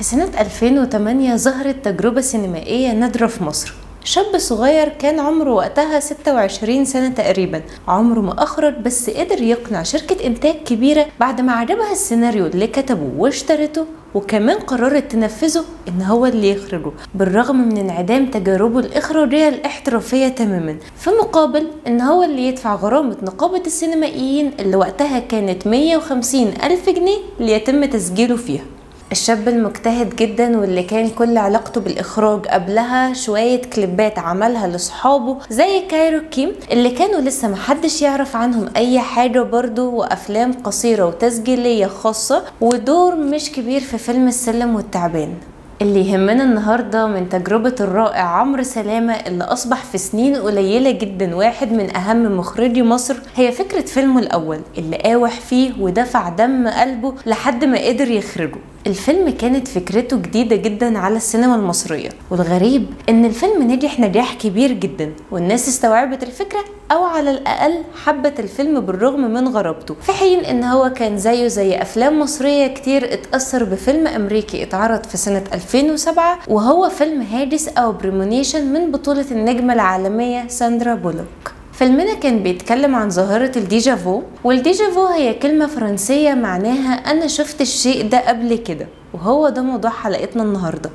في سنة 2008 ظهرت تجربة سينمائية نادرة في مصر شاب صغير كان عمره وقتها 26 سنة تقريبا عمره ما أخرج بس قدر يقنع شركة إنتاج كبيرة بعد ما عجبها السيناريو اللي كتبه واشترته وكمان قررت تنفذه إن هو اللي يخرجه بالرغم من انعدام تجاربه الإخراجية الاحترافية تماما في مقابل إن هو اللي يدفع غرامة نقابة السينمائيين اللي وقتها كانت 150 ألف جنيه ليتم تسجيله فيها الشاب المجتهد جدا واللي كان كل علاقته بالإخراج قبلها شوية كليبات عملها لصحابه زي كايرو كيم اللي كانوا لسه محدش يعرف عنهم أي حاجة برضه وأفلام قصيرة وتسجيلية خاصة ودور مش كبير في فيلم السلم والتعبان اللي يهمنا النهارده من تجربة الرائع عمرو سلامة اللي أصبح في سنين قليلة جدا واحد من أهم مخرجي مصر هي فكرة فيلمه الأول اللي قاوح فيه ودفع دم قلبه لحد ما قدر يخرجه الفيلم كانت فكرته جديدة جدا على السينما المصرية والغريب ان الفيلم نجح نجاح كبير جدا والناس استوعبت الفكرة او على الاقل حبت الفيلم بالرغم من غرابته في حين ان هو كان زيه زي افلام مصرية كتير اتأثر بفيلم امريكي اتعرض في سنة 2007 وهو فيلم هادس او بريمونيشن من بطولة النجمة العالمية ساندرا بولوك فيلمنا كان بيتكلم عن ظاهرة الديجافو والديجافو هي كلمة فرنسية معناها أنا شفت الشيء ده قبل كده وهو ده موضوع حلقتنا النهاردة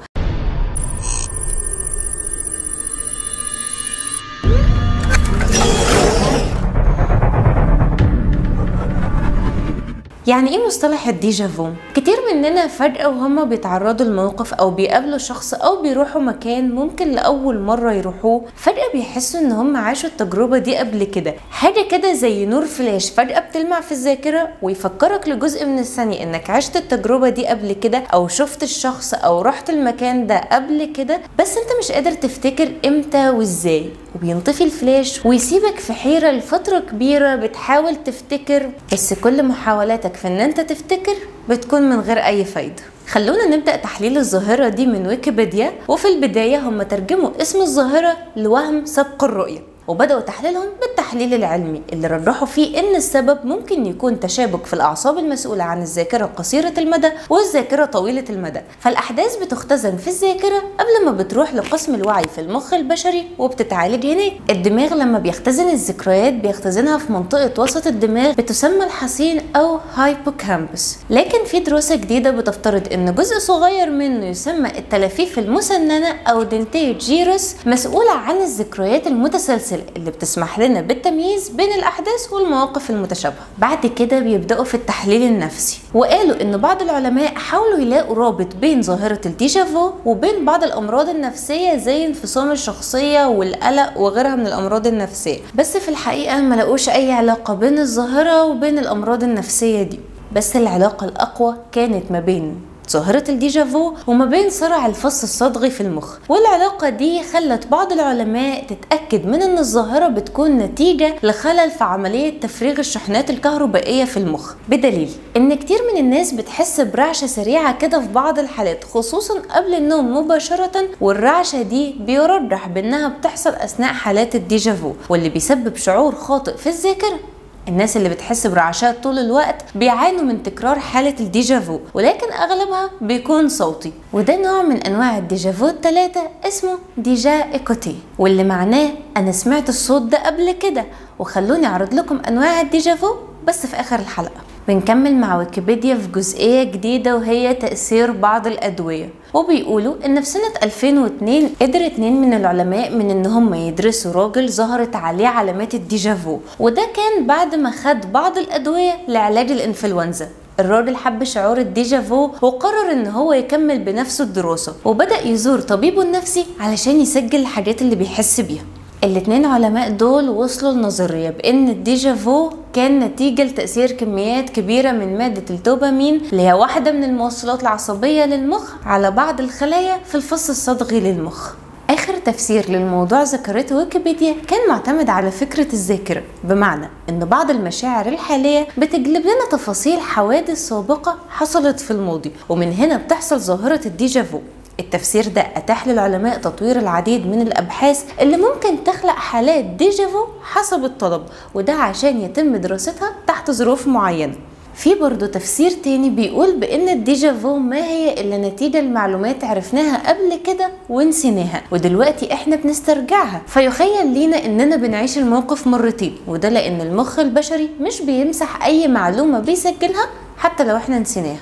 يعني ايه مصطلح الديجافو كتير مننا فجأة وهما بيتعرضوا لموقف او بيقابلوا شخص او بيروحوا مكان ممكن لأول مرة يروحوه فجأة بيحسوا ان هم عاشوا التجربة دي قبل كده حاجة كده زي نور فلاش فجأة بتلمع في الذاكرة ويفكرك لجزء من الثانية انك عشت التجربة دي قبل كده او شفت الشخص او رحت المكان ده قبل كده بس انت مش قادر تفتكر امتى وازاي وبينطفي الفلاش ويسيبك في حيرة لفترة كبيرة بتحاول تفتكر بس كل محاولاتك في ان انت تفتكر بتكون من غير اي فايدة خلونا نبدأ تحليل الظاهرة دي من ويكيبيديا وفي البداية هم ترجموا اسم الظاهرة لوهم سبق الرؤية وبدأوا تحليلهم بالتحليل العلمي اللي رجحوا فيه إن السبب ممكن يكون تشابك في الأعصاب المسؤولة عن الذاكرة قصيرة المدى والذاكرة طويلة المدى فالأحداث بتختزن في الذاكرة قبل ما بتروح لقسم الوعي في المخ البشري وبتتعالج هناك الدماغ لما بيختزن الذكريات بيختزنها في منطقة وسط الدماغ بتسمى الحصين أو هايبوكامبس لكن في دراسة جديدة بتفترض إن جزء صغير منه يسمى التلافيف المسننة أو دنتي جيروس مسؤولة عن الذكريات المتسلسلة اللي بتسمح لنا بالتمييز بين الأحداث والمواقف المتشابهة بعد كده بيبدأوا في التحليل النفسي وقالوا إن بعض العلماء حاولوا يلاقوا رابط بين ظاهرة الديجافو وبين بعض الأمراض النفسية زي انفصام الشخصية والقلق وغيرها من الأمراض النفسية بس في الحقيقة ما لقوش أي علاقة بين الظاهرة وبين الأمراض النفسية دي بس العلاقة الأقوى كانت ما بين ظاهرة الديجافو وما بين صرع الفص الصدغي في المخ والعلاقة دي خلت بعض العلماء تتأكد من أن الظاهرة بتكون نتيجة لخلل في عملية تفريغ الشحنات الكهربائية في المخ بدليل أن كتير من الناس بتحس برعشة سريعة كده في بعض الحالات خصوصا قبل النوم مباشرة والرعشة دي بيرجح بأنها بتحصل أثناء حالات الديجافو واللي بيسبب شعور خاطئ في الذاكرة الناس اللي بتحس برعشات طول الوقت بيعانوا من تكرار حالة الديجافو ولكن أغلبها بيكون صوتي وده نوع من أنواع الديجافو التلاتة اسمه ديجا إيكوتي واللي معناه أنا سمعت الصوت ده قبل كده وخلوني أعرض لكم أنواع الديجافو بس في آخر الحلقة بنكمل مع ويكيبيديا في جزئية جديدة وهي تأثير بعض الأدوية وبيقولوا ان في سنة 2002 قدر اتنين من العلماء من ان هم يدرسوا راجل ظهرت عليه علامات الديجافو وده كان بعد ما خد بعض الادوية لعلاج الانفلونزا الراجل حب شعور الديجافو وقرر ان هو يكمل بنفسه الدراسة وبدأ يزور طبيبه النفسي علشان يسجل الحاجات اللي بيحس بيها الاتنين علماء دول وصلوا لنظرية بأن الديجافو كان نتيجة لتأثير كميات كبيرة من مادة الدوبامين اللي هي واحدة من الموصلات العصبية للمخ على بعض الخلايا في الفص الصدغي للمخ آخر تفسير للموضوع ذكرته ويكيبيديا كان معتمد على فكرة الذاكرة بمعنى إن بعض المشاعر الحالية بتجلب لنا تفاصيل حوادث سابقة حصلت في الماضي ومن هنا بتحصل ظاهرة الديجافو التفسير ده أتاح للعلماء تطوير العديد من الأبحاث اللي ممكن تخلق حالات ديجافو حسب الطلب وده عشان يتم دراستها تحت ظروف معينة في برضه تفسير تاني بيقول بان الديجافو ما هي الا نتيجة لمعلومات عرفناها قبل كده ونسيناها ودلوقتي احنا بنسترجعها فيخيل لينا اننا بنعيش الموقف مرتين وده لان المخ البشري مش بيمسح اي معلومة بيسجلها حتى لو احنا نسيناها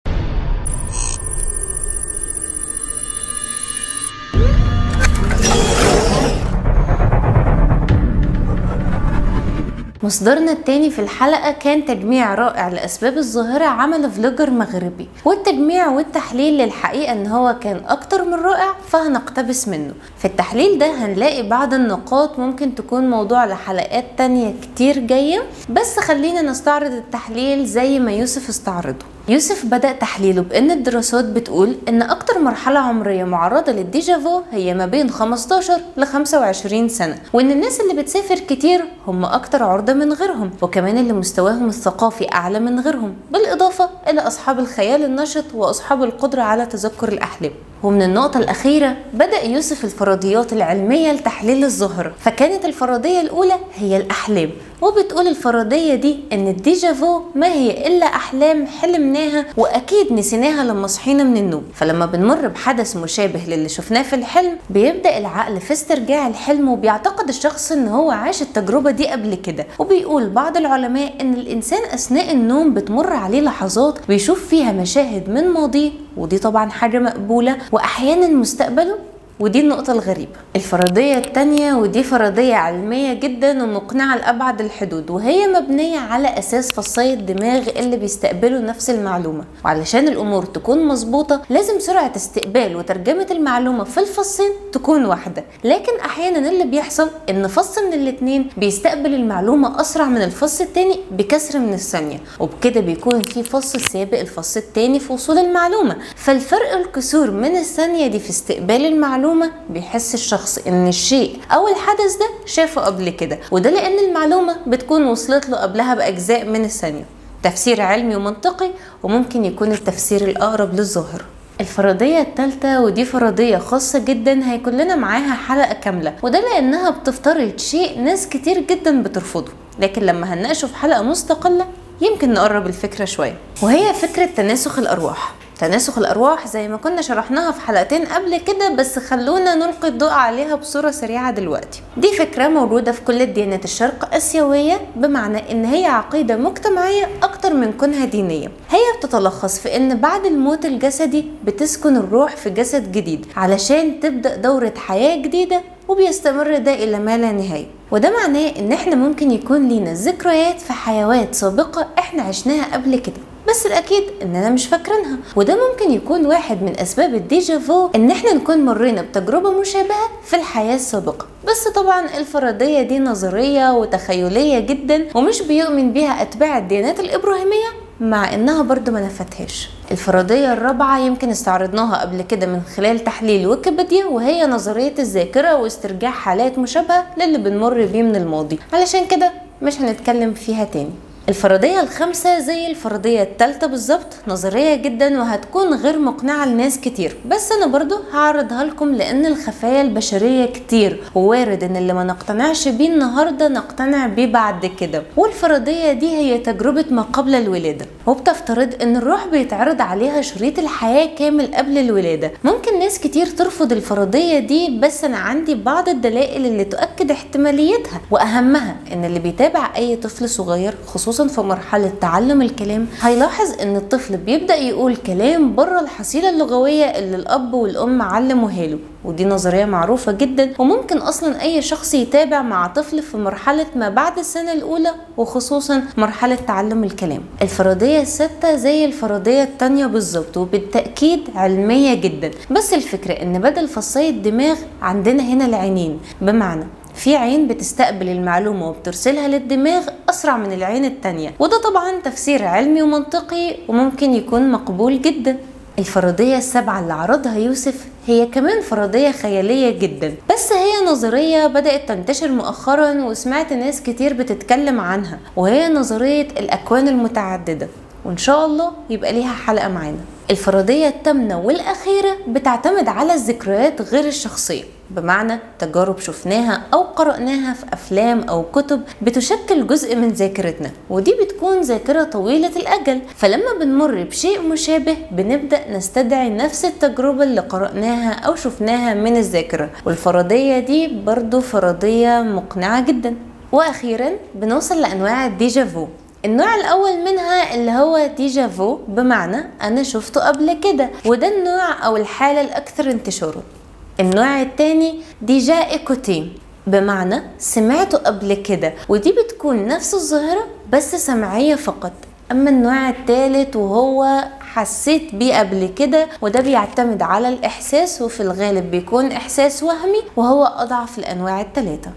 مصدرنا التاني في الحلقة كان تجميع رائع لأسباب الظاهرة عمل فلوجر مغربي والتجميع والتحليل للحقيقة ان هو كان اكتر من رائع فهنقتبس منه في التحليل ده هنلاقي بعض النقاط ممكن تكون موضوع لحلقات تانية كتير جاية بس خلينا نستعرض التحليل زي ما يوسف استعرضه يوسف بدأ تحليله بأن الدراسات بتقول إن أكتر مرحلة عمرية معرضة للديجافو هي ما بين 15 ل 25 سنة وإن الناس اللي بتسافر كتير هم أكتر عرضة من غيرهم وكمان اللي مستواهم الثقافي أعلى من غيرهم بالإضافة إلى أصحاب الخيال النشط وأصحاب القدرة على تذكر الأحلام ومن النقطة الأخيرة بدأ يوسف الفرضيات العلمية لتحليل الظاهرة فكانت الفرضية الأولى هي الأحلام وبتقول الفرضية دي إن الديجافو ما هي إلا أحلام حلمناها وأكيد نسيناها لما صحينا من النوم فلما بنمر بحدث مشابه للي شفناه في الحلم بيبدأ العقل في استرجاع الحلم وبيعتقد الشخص إن هو عاش التجربة دي قبل كده وبيقول بعض العلماء إن الإنسان أثناء النوم بتمر عليه لحظات بيشوف فيها مشاهد من ماضيه ودي طبعا حاجة مقبولة وأحيانا مستقبله ودي النقطة الغريبة الفرضية التانية ودي فرضية علمية جدا ومقنعة لأبعد الحدود وهي مبنية على أساس فصي الدماغ اللي بيستقبلوا نفس المعلومة وعلشان الأمور تكون مظبوطة لازم سرعة استقبال وترجمة المعلومة في الفصين تكون واحدة لكن أحيانا اللي بيحصل إن فص من الاتنين بيستقبل المعلومة أسرع من الفص التاني بكسر من الثانية وبكده بيكون في فص سابق الفص التاني في وصول المعلومة فالفرق الكسور من الثانية دي في استقبال المعلومة المعلومة بيحس الشخص ان الشيء او الحدث ده شافه قبل كده وده لان المعلومة بتكون وصلت له قبلها باجزاء من الثانية تفسير علمي ومنطقي وممكن يكون التفسير الاقرب للظاهر الفرضية التالتة ودي فرضية خاصة جدا هيكون لنا معاها حلقة كاملة وده لأنها بتفترض شيء ناس كتير جدا بترفضه لكن لما هنناقشه في حلقة مستقلة يمكن نقرب الفكرة شوية وهي فكرة تناسخ الأرواح تناسخ الأرواح زي ما كنا شرحناها في حلقتين قبل كده بس خلونا نلقي الضوء عليها بصورة سريعة دلوقتي دي فكرة موجودة في كل الديانات الشرق آسيوية بمعنى إن هي عقيدة مجتمعية أكتر من كونها دينية هي بتتلخص في إن بعد الموت الجسدي بتسكن الروح في جسد جديد علشان تبدأ دورة حياة جديدة وبيستمر ده إلى ما لا نهاية وده معناه إن إحنا ممكن يكون لينا ذكريات في حيوات سابقة إحنا عشناها قبل كده بس الاكيد اننا مش فاكرينها وده ممكن يكون واحد من اسباب الديجافو ان احنا نكون مرينا بتجربه مشابهه في الحياه السابقه بس طبعا الفرضيه دي نظريه وتخيليه جدا ومش بيؤمن بيها اتباع الديانات الابراهيميه مع انها برضو ما نفتهاش الفرضية الرابعة يمكن استعرضناها قبل كده من خلال تحليل ويكيبيديا وهي نظرية الذاكرة واسترجاع حالات مشابهة للي بنمر بيه من الماضي علشان كده مش هنتكلم فيها تاني الفرضية الخامسة زي الفرضية التالتة بالظبط نظرية جدا وهتكون غير مقنعة لناس كتير بس أنا برضو هعرضها لكم لأن الخفايا البشرية كتير ووارد إن اللي ما نقتنعش بيه النهاردة نقتنع بيه بعد كده والفرضية دي هي تجربة ما قبل الولادة وبتفترض إن الروح بيتعرض عليها شريط الحياة كامل قبل الولادة ممكن ناس كتير ترفض الفرضية دي بس أنا عندي بعض الدلائل اللي تؤكد احتماليتها وأهمها إن اللي بيتابع أي طفل صغير خصوصا خصوصا في مرحلة تعلم الكلام هيلاحظ ان الطفل بيبدأ يقول كلام بره الحصيلة اللغوية اللي الاب والام علموها له ودي نظرية معروفة جدا وممكن اصلا اي شخص يتابع مع طفل في مرحلة ما بعد السنة الاولى وخصوصا مرحلة تعلم الكلام الفرضية الستة زي الفرضية التانية بالظبط وبالتأكيد علمية جدا بس الفكرة ان بدل فصي الدماغ عندنا هنا العينين بمعنى في عين بتستقبل المعلومة وبترسلها للدماغ أسرع من العين التانية وده طبعا تفسير علمي ومنطقي وممكن يكون مقبول جدا الفرضية السبعة اللي عرضها يوسف هي كمان فرضية خيالية جدا بس هي نظرية بدأت تنتشر مؤخرا وسمعت ناس كتير بتتكلم عنها وهي نظرية الأكوان المتعددة وإن شاء الله يبقى ليها حلقة معانا الفرضية التامنة والأخيرة بتعتمد على الذكريات غير الشخصية بمعنى تجارب شفناها أو قرأناها في أفلام أو كتب بتشكل جزء من ذاكرتنا ودي بتكون ذاكرة طويلة الأجل فلما بنمر بشيء مشابه بنبدأ نستدعي نفس التجربة اللي قرأناها أو شفناها من الذاكرة والفرضية دي برضو فرضية مقنعة جدا وأخيرا بنوصل لأنواع الديجافو النوع الأول منها اللي هو ديجافو بمعنى أنا شفته قبل كده وده النوع أو الحالة الأكثر انتشارا النوع التاني ديجا إيكوتي بمعنى سمعته قبل كده ودي بتكون نفس الظاهرة بس سمعية فقط أما النوع التالت وهو حسيت بيه قبل كده وده بيعتمد على الإحساس وفي الغالب بيكون إحساس وهمي وهو أضعف الأنواع التلاتة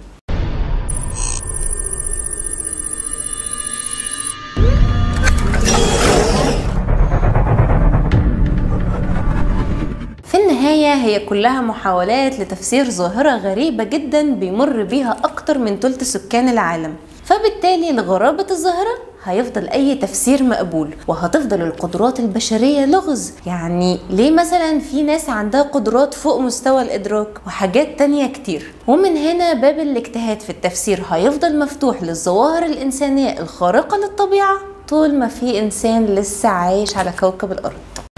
في النهاية هي كلها محاولات لتفسير ظاهرة غريبة جدا بيمر بيها أكتر من تلت سكان العالم فبالتالي لغرابة الظاهرة هيفضل أي تفسير مقبول وهتفضل القدرات البشرية لغز يعني ليه مثلا في ناس عندها قدرات فوق مستوى الإدراك وحاجات تانية كتير ومن هنا باب الاجتهاد في التفسير هيفضل مفتوح للظواهر الإنسانية الخارقة للطبيعة طول ما في إنسان لسه عايش على كوكب الأرض